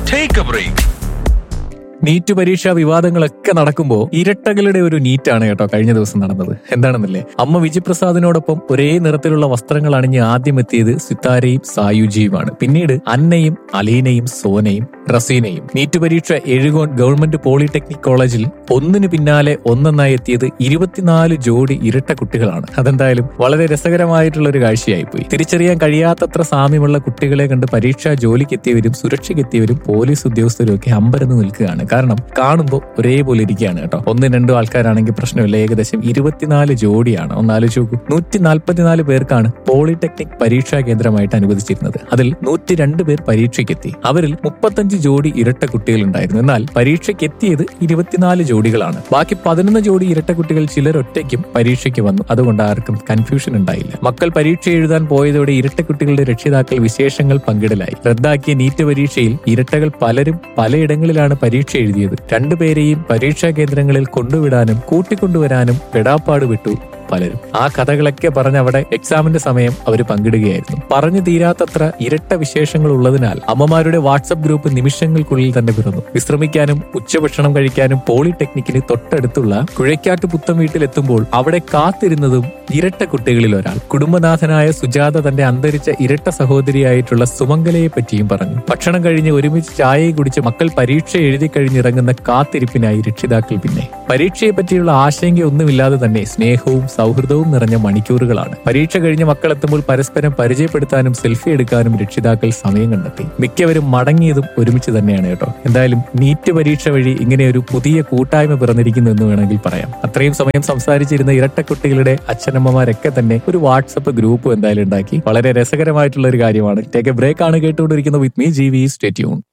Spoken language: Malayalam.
Take a break. നീറ്റ് പരീക്ഷാ വിവാദങ്ങളൊക്കെ നടക്കുമ്പോൾ ഇരട്ടകളുടെ ഒരു നീറ്റാണ് കേട്ടോ കഴിഞ്ഞ ദിവസം നടന്നത് എന്താണെന്നല്ലേ അമ്മ വിജിപ്രസാദിനോടൊപ്പം ഒരേ നിറത്തിലുള്ള വസ്ത്രങ്ങൾ അണിഞ്ഞ് ആദ്യം എത്തിയത് സിത്താരയും സായുജിയുമാണ് പിന്നീട് അന്നയും അലീനയും സോനയും റസീനയും നീറ്റ് പരീക്ഷ എഴുകോൺ ഗവൺമെന്റ് പോളിടെക്നിക് കോളേജിൽ ഒന്നിനു പിന്നാലെ ഒന്നെന്നായി എത്തിയത് ഇരുപത്തിനാല് ജോഡി ഇരട്ട കുട്ടികളാണ് അതെന്തായാലും വളരെ രസകരമായിട്ടുള്ള ഒരു കാഴ്ചയായിപ്പോയി തിരിച്ചറിയാൻ കഴിയാത്തത്ര സാമ്യമുള്ള കുട്ടികളെ കണ്ട് പരീക്ഷാ ജോലിക്കെത്തിയവരും സുരക്ഷയ്ക്കെത്തിയവരും പോലീസ് ഉദ്യോഗസ്ഥരും ഒക്കെ അമ്പരന്ന് നിൽക്കുകയാണ് കാരണം കാണുമ്പോൾ ഒരേപോലെ ഇരിക്കുകയാണ് കേട്ടോ ഒന്നും രണ്ടും ആൾക്കാരാണെങ്കിൽ പ്രശ്നമില്ല ഏകദേശം ഇരുപത്തിനാല് ജോഡിയാണ് ഒന്ന് ആലോചിച്ച് നോക്കൂ നൂറ്റി നാൽപ്പത്തിനാല് പേർക്കാണ് പോളിടെക്നിക് പരീക്ഷാ കേന്ദ്രമായിട്ട് അനുവദിച്ചിരുന്നത് അതിൽ നൂറ്റി രണ്ട് പേർ പരീക്ഷയ്ക്കെത്തി അവരിൽ മുപ്പത്തഞ്ച് ജോഡി ഇരട്ട കുട്ടികളുണ്ടായിരുന്നു എന്നാൽ പരീക്ഷയ്ക്ക് എത്തിയത് ഇരുപത്തിനാല് ജോഡികളാണ് ബാക്കി പതിനൊന്ന് ജോഡി ഇരട്ട കുട്ടികൾ ചിലർ ഒറ്റയ്ക്കും പരീക്ഷയ്ക്ക് വന്നു അതുകൊണ്ട് ആർക്കും കൺഫ്യൂഷൻ ഉണ്ടായില്ല മക്കൾ പരീക്ഷ എഴുതാൻ പോയതോടെ ഇരട്ട കുട്ടികളുടെ രക്ഷിതാക്കൾ വിശേഷങ്ങൾ പങ്കിടലായി റദ്ദാക്കിയ നീറ്റ് പരീക്ഷയിൽ ഇരട്ടകൾ പലരും പലയിടങ്ങളിലാണ് പരീക്ഷ എഴുതിയത് രണ്ടുപേരെയും പരീക്ഷാ കേന്ദ്രങ്ങളിൽ കൊണ്ടുവിടാനും കൂട്ടിക്കൊണ്ടുവരാനും പെടാപ്പാട് വിട്ടു പലരും ആ കഥകളൊക്കെ പറഞ്ഞ് അവിടെ എക്സാമിന്റെ സമയം അവർ പങ്കിടുകയായിരുന്നു പറഞ്ഞു തീരാത്തത്ര ഇരട്ട വിശേഷങ്ങൾ ഉള്ളതിനാൽ അമ്മമാരുടെ വാട്സപ്പ് ഗ്രൂപ്പ് നിമിഷങ്ങൾക്കുള്ളിൽ തന്നെ പിറന്നു വിശ്രമിക്കാനും ഉച്ചഭക്ഷണം കഴിക്കാനും പോളിടെക്നിക്കിന് തൊട്ടടുത്തുള്ള കുഴയ്ക്കാട്ട് പുത്തം വീട്ടിലെത്തുമ്പോൾ അവിടെ കാത്തിരുന്നതും ഇരട്ട കുട്ടികളിൽ ഒരാൾ കുടുംബനാഥനായ സുജാത തന്റെ അന്തരിച്ച ഇരട്ട സഹോദരിയായിട്ടുള്ള സുമംഗലയെ പറ്റിയും പറഞ്ഞു ഭക്ഷണം കഴിഞ്ഞ് ഒരുമിച്ച് ചായയും കുടിച്ച് മക്കൾ പരീക്ഷ എഴുതി കഴിഞ്ഞിറങ്ങുന്ന കാത്തിരിപ്പിനായി രക്ഷിതാക്കൾ പിന്നെ പരീക്ഷയെ പറ്റിയുള്ള ആശങ്കയൊന്നുമില്ലാതെ തന്നെ സ്നേഹവും സൗഹൃദവും നിറഞ്ഞ മണിക്കൂറുകളാണ് പരീക്ഷ കഴിഞ്ഞ് മക്കൾ എത്തുമ്പോൾ പരസ്പരം പരിചയപ്പെടുത്താനും സെൽഫി എടുക്കാനും രക്ഷിതാക്കൾ സമയം കണ്ടെത്തി മിക്കവരും മടങ്ങിയതും ഒരുമിച്ച് തന്നെയാണ് കേട്ടോ എന്തായാലും നീറ്റ് പരീക്ഷ വഴി ഇങ്ങനെ ഒരു പുതിയ കൂട്ടായ്മ പിറന്നിരിക്കുന്നു എന്ന് വേണമെങ്കിൽ പറയാം അത്രയും സമയം സംസാരിച്ചിരുന്ന ഇരട്ടക്കുട്ടികളുടെ അച്ഛനമ്മമാരൊക്കെ തന്നെ ഒരു വാട്സപ്പ് ഗ്രൂപ്പ് എന്തായാലും ഉണ്ടാക്കി വളരെ രസകരമായിട്ടുള്ള ഒരു കാര്യമാണ് ടേക്ക് എ ബ്രേക്ക് ആണ് കേട്ടുകൊണ്ടിരിക്കുന്നത് വിത്ത് മീ ജി വി സ്റ്റേറ്റ്യൂൺ